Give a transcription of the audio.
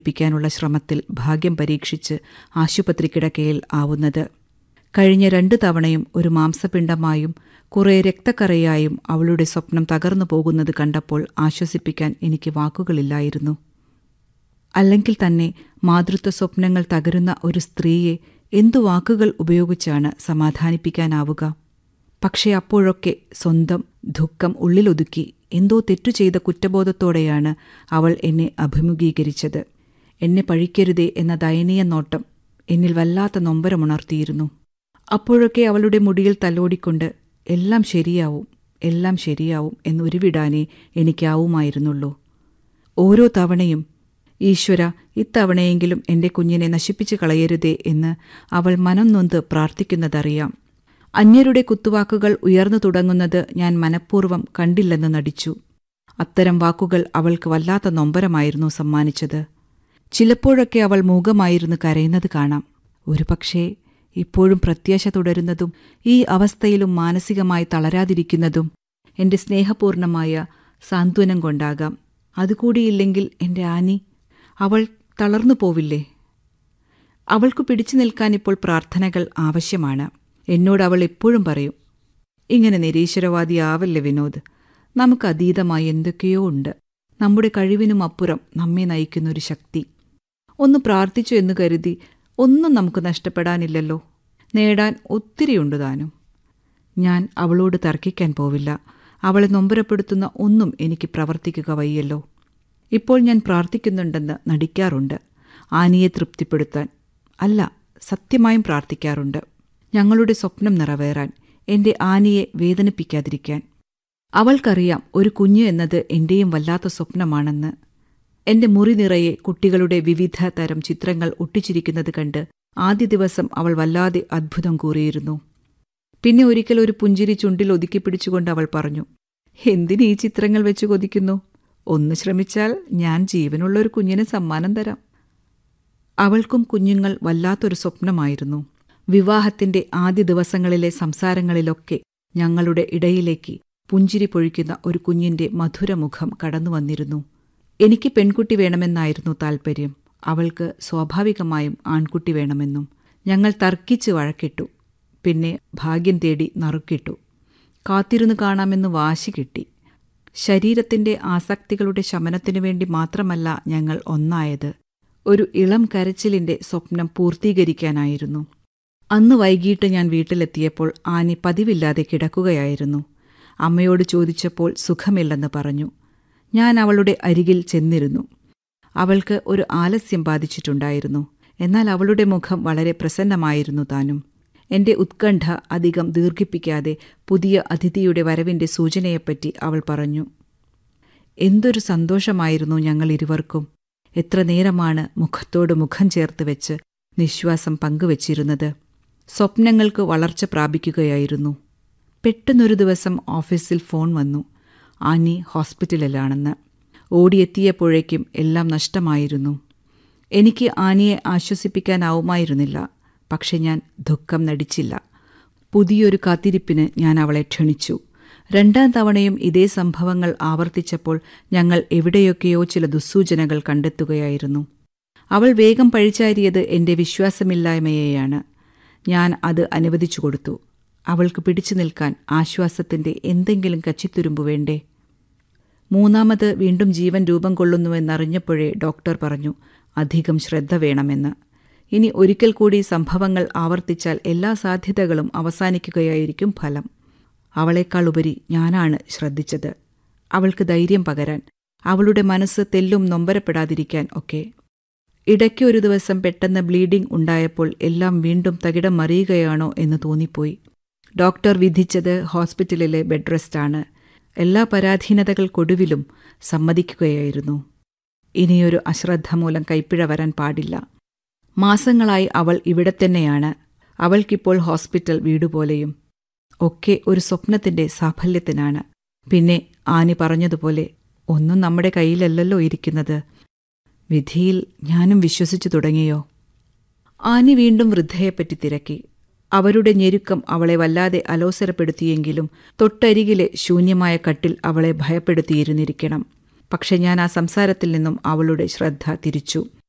പ്പിക്കാനുള്ള ശ്രമത്തിൽ ഭാഗ്യം പരീക്ഷിച്ച് ആശുപത്രി കിടക്കയിൽ ആവുന്നത് കഴിഞ്ഞ രണ്ടു തവണയും ഒരു മാംസപിണ്ഡമായും കുറെ രക്തക്കറയായും അവളുടെ സ്വപ്നം തകർന്നു പോകുന്നത് കണ്ടപ്പോൾ ആശ്വസിപ്പിക്കാൻ എനിക്ക് വാക്കുകളില്ലായിരുന്നു അല്ലെങ്കിൽ തന്നെ മാതൃത്വ സ്വപ്നങ്ങൾ തകരുന്ന ഒരു സ്ത്രീയെ എന്തു വാക്കുകൾ ഉപയോഗിച്ചാണ് സമാധാനിപ്പിക്കാനാവുക പക്ഷേ അപ്പോഴൊക്കെ സ്വന്തം ദുഃഖം ഉള്ളിലൊതുക്കി എന്തോ തെറ്റു ചെയ്ത കുറ്റബോധത്തോടെയാണ് അവൾ എന്നെ അഭിമുഖീകരിച്ചത് എന്നെ പഴിക്കരുതേ എന്ന ദയനീയ നോട്ടം എന്നിൽ വല്ലാത്ത നൊമ്പരമുണർത്തിയിരുന്നു അപ്പോഴൊക്കെ അവളുടെ മുടിയിൽ തലോടിക്കൊണ്ട് എല്ലാം ശരിയാവും എല്ലാം ശരിയാവും എന്നുരുവിടാനേ എനിക്കാവുമായിരുന്നുള്ളൂ ഓരോ തവണയും ഈശ്വര ഇത്തവണയെങ്കിലും എന്റെ കുഞ്ഞിനെ നശിപ്പിച്ചു കളയരുതേ എന്ന് അവൾ മനം നൊന്ത് പ്രാർത്ഥിക്കുന്നതറിയാം അന്യരുടെ കുത്തുവാക്കുകൾ ഉയർന്നു തുടങ്ങുന്നത് ഞാൻ മനഃപൂർവ്വം കണ്ടില്ലെന്ന് നടിച്ചു അത്തരം വാക്കുകൾ അവൾക്ക് വല്ലാത്ത നൊമ്പരമായിരുന്നു സമ്മാനിച്ചത് ചിലപ്പോഴൊക്കെ അവൾ മൂകമായിരുന്നു കരയുന്നത് കാണാം ഒരുപക്ഷേ ഇപ്പോഴും പ്രത്യാശ തുടരുന്നതും ഈ അവസ്ഥയിലും മാനസികമായി തളരാതിരിക്കുന്നതും എന്റെ സ്നേഹപൂർണമായ സാന്ത്വനം കൊണ്ടാകാം അതുകൂടിയില്ലെങ്കിൽ എന്റെ ആനി അവൾ തളർന്നു പോവില്ലേ അവൾക്കു പിടിച്ചു നിൽക്കാൻ ഇപ്പോൾ പ്രാർത്ഥനകൾ ആവശ്യമാണ് എന്നോട് അവൾ എപ്പോഴും പറയും ഇങ്ങനെ നിരീശ്വരവാദിയാവല്ലേ വിനോദ് നമുക്ക് അതീതമായി എന്തൊക്കെയോ ഉണ്ട് നമ്മുടെ കഴിവിനും അപ്പുറം നമ്മെ നയിക്കുന്നൊരു ശക്തി ഒന്ന് പ്രാർത്ഥിച്ചു എന്ന് കരുതി ഒന്നും നമുക്ക് നഷ്ടപ്പെടാനില്ലല്ലോ നേടാൻ ഒത്തിരിയുണ്ട് താനും ഞാൻ അവളോട് തർക്കിക്കാൻ പോവില്ല അവളെ നൊമ്പരപ്പെടുത്തുന്ന ഒന്നും എനിക്ക് പ്രവർത്തിക്കുക വയ്യല്ലോ ഇപ്പോൾ ഞാൻ പ്രാർത്ഥിക്കുന്നുണ്ടെന്ന് നടിക്കാറുണ്ട് ആനിയെ തൃപ്തിപ്പെടുത്താൻ അല്ല സത്യമായും പ്രാർത്ഥിക്കാറുണ്ട് ഞങ്ങളുടെ സ്വപ്നം നിറവേറാൻ എന്റെ ആനിയെ വേദനിപ്പിക്കാതിരിക്കാൻ അവൾക്കറിയാം ഒരു കുഞ്ഞ് എന്നത് എന്റെയും വല്ലാത്ത സ്വപ്നമാണെന്ന് എന്റെ മുറി നിറയെ കുട്ടികളുടെ വിവിധ തരം ചിത്രങ്ങൾ ഒട്ടിച്ചിരിക്കുന്നത് കണ്ട് ആദ്യ ദിവസം അവൾ വല്ലാതെ അത്ഭുതം കൂറിയിരുന്നു പിന്നെ ഒരിക്കൽ ഒരു പുഞ്ചിരി ചുണ്ടിൽ ഒതുക്കി പിടിച്ചുകൊണ്ട് അവൾ പറഞ്ഞു എന്തിന് ഈ ചിത്രങ്ങൾ വെച്ച് കൊതിക്കുന്നു ഒന്ന് ശ്രമിച്ചാൽ ഞാൻ ജീവനുള്ള ഒരു കുഞ്ഞിന് സമ്മാനം തരാം അവൾക്കും കുഞ്ഞുങ്ങൾ വല്ലാത്തൊരു സ്വപ്നമായിരുന്നു വിവാഹത്തിന്റെ ആദ്യ ദിവസങ്ങളിലെ സംസാരങ്ങളിലൊക്കെ ഞങ്ങളുടെ ഇടയിലേക്ക് പുഞ്ചിരി പൊഴിക്കുന്ന ഒരു കുഞ്ഞിന്റെ മധുരമുഖം കടന്നുവന്നിരുന്നു എനിക്ക് പെൺകുട്ടി വേണമെന്നായിരുന്നു താൽപ്പര്യം അവൾക്ക് സ്വാഭാവികമായും ആൺകുട്ടി വേണമെന്നും ഞങ്ങൾ തർക്കിച്ച് വഴക്കിട്ടു പിന്നെ ഭാഗ്യം തേടി നറുക്കിട്ടു കാത്തിരുന്നു കാണാമെന്ന് വാശി കിട്ടി ശരീരത്തിന്റെ ആസക്തികളുടെ ശമനത്തിനു വേണ്ടി മാത്രമല്ല ഞങ്ങൾ ഒന്നായത് ഒരു ഇളം കരച്ചിലിന്റെ സ്വപ്നം പൂർത്തീകരിക്കാനായിരുന്നു അന്ന് വൈകിട്ട് ഞാൻ വീട്ടിലെത്തിയപ്പോൾ ആനി പതിവില്ലാതെ കിടക്കുകയായിരുന്നു അമ്മയോട് ചോദിച്ചപ്പോൾ സുഖമില്ലെന്ന് പറഞ്ഞു ഞാൻ അവളുടെ അരികിൽ ചെന്നിരുന്നു അവൾക്ക് ഒരു ആലസ്യം ബാധിച്ചിട്ടുണ്ടായിരുന്നു എന്നാൽ അവളുടെ മുഖം വളരെ പ്രസന്നമായിരുന്നു താനും എന്റെ ഉത്കണ്ഠ അധികം ദീർഘിപ്പിക്കാതെ പുതിയ അതിഥിയുടെ വരവിന്റെ സൂചനയെപ്പറ്റി അവൾ പറഞ്ഞു എന്തൊരു സന്തോഷമായിരുന്നു ഞങ്ങൾ ഇരുവർക്കും എത്ര നേരമാണ് മുഖത്തോട് മുഖം ചേർത്ത് വെച്ച് നിശ്വാസം പങ്കുവച്ചിരുന്നത് സ്വപ്നങ്ങൾക്ക് വളർച്ച പ്രാപിക്കുകയായിരുന്നു പെട്ടെന്നൊരു ദിവസം ഓഫീസിൽ ഫോൺ വന്നു ആനി ഹോസ്പിറ്റലിലാണെന്ന് ഓടിയെത്തിയപ്പോഴേക്കും എല്ലാം നഷ്ടമായിരുന്നു എനിക്ക് ആനിയെ ആശ്വസിപ്പിക്കാനാവുമായിരുന്നില്ല പക്ഷെ ഞാൻ ദുഃഖം നടിച്ചില്ല പുതിയൊരു കാത്തിരിപ്പിന് ഞാൻ അവളെ ക്ഷണിച്ചു രണ്ടാം തവണയും ഇതേ സംഭവങ്ങൾ ആവർത്തിച്ചപ്പോൾ ഞങ്ങൾ എവിടെയൊക്കെയോ ചില ദുസ്സൂചനകൾ കണ്ടെത്തുകയായിരുന്നു അവൾ വേഗം പഴിച്ചാരിയത് എന്റെ വിശ്വാസമില്ലായ്മയെയാണ് ഞാൻ അത് അനുവദിച്ചു കൊടുത്തു അവൾക്ക് പിടിച്ചു നിൽക്കാൻ ആശ്വാസത്തിന്റെ എന്തെങ്കിലും കച്ചിത്തുരുമ്പ് വേണ്ടേ മൂന്നാമത് വീണ്ടും ജീവൻ രൂപം കൊള്ളുന്നുവെന്നറിഞ്ഞപ്പോഴേ ഡോക്ടർ പറഞ്ഞു അധികം ശ്രദ്ധ വേണമെന്ന് ഇനി ഒരിക്കൽ കൂടി സംഭവങ്ങൾ ആവർത്തിച്ചാൽ എല്ലാ സാധ്യതകളും അവസാനിക്കുകയായിരിക്കും ഫലം അവളെക്കാൾ ഉപരി ഞാനാണ് ശ്രദ്ധിച്ചത് അവൾക്ക് ധൈര്യം പകരാൻ അവളുടെ മനസ്സ് തെല്ലും നൊമ്പരപ്പെടാതിരിക്കാൻ ഒക്കെ ഇടയ്ക്ക് ഒരു ദിവസം പെട്ടെന്ന് ബ്ലീഡിംഗ് ഉണ്ടായപ്പോൾ എല്ലാം വീണ്ടും തകിടം മറിയുകയാണോ എന്ന് തോന്നിപ്പോയി ഡോക്ടർ വിധിച്ചത് ഹോസ്പിറ്റലിലെ ബെഡ് റെസ്റ്റാണ് എല്ലാ പരാധീനതകൾക്കൊടുവിലും സമ്മതിക്കുകയായിരുന്നു ഇനിയൊരു അശ്രദ്ധ മൂലം കൈപ്പിഴ വരാൻ പാടില്ല മാസങ്ങളായി അവൾ ഇവിടെ തന്നെയാണ് അവൾക്കിപ്പോൾ ഹോസ്പിറ്റൽ വീടുപോലെയും ഒക്കെ ഒരു സ്വപ്നത്തിന്റെ സാഫല്യത്തിനാണ് പിന്നെ ആനി പറഞ്ഞതുപോലെ ഒന്നും നമ്മുടെ കയ്യിലല്ലല്ലോ ഇരിക്കുന്നത് വിധിയിൽ ഞാനും വിശ്വസിച്ചു തുടങ്ങിയോ ആനി വീണ്ടും വൃദ്ധയെപ്പറ്റി തിരക്കി അവരുടെ ഞെരുക്കം അവളെ വല്ലാതെ അലോസരപ്പെടുത്തിയെങ്കിലും തൊട്ടരികിലെ ശൂന്യമായ കട്ടിൽ അവളെ ഭയപ്പെടുത്തിയിരുന്നിരിക്കണം പക്ഷെ ഞാൻ ആ സംസാരത്തിൽ നിന്നും അവളുടെ ശ്രദ്ധ തിരിച്ചു